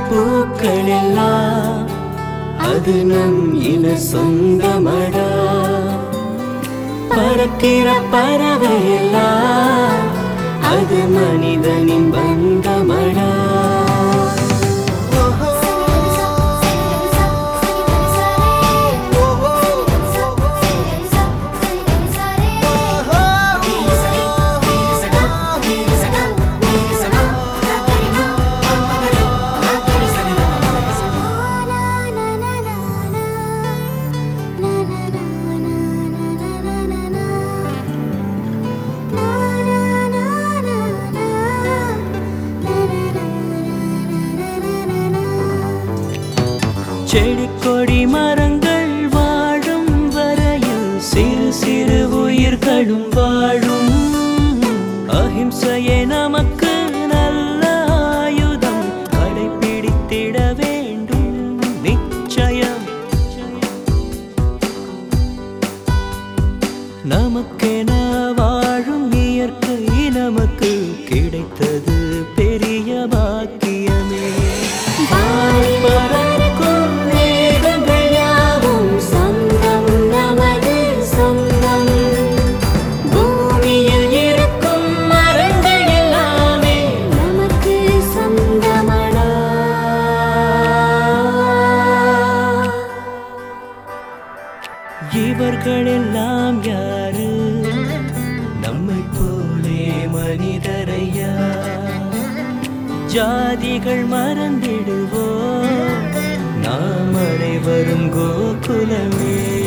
பூக்கள் எல்லாம் அது நம் இன சொந்தமடா பறக்கிற பறவை எல்லாம் அது மனிதனின் பந்தமடா செடி கொடி மரங்கள் வாழும் வரையில் சிறு சிறு உயிர்களும் வாழும் அஹிம்சையே நமக்கு நல்ல ஆயுதம் கடைபிடித்திட வேண்டும் நிச்சயம் நமக்கென வாழும் இயற்கை நமக்கு கிடைத்தது பெரிய பாக்கியமே வானில் பறக்கும் மேகங்கள் யாவும் சொந்தம் நமது சொந்தம் பூமியில் இருக்கும் மரங்கள் எல்லாமே நமக்கு சொந்தமடா இவர்கள் எல்லாம் யாரு நம்மை போலே மனிதரையா ஜாதிகள் மறந்திடுவோம் நாம் அனைவரும் கோகுலமே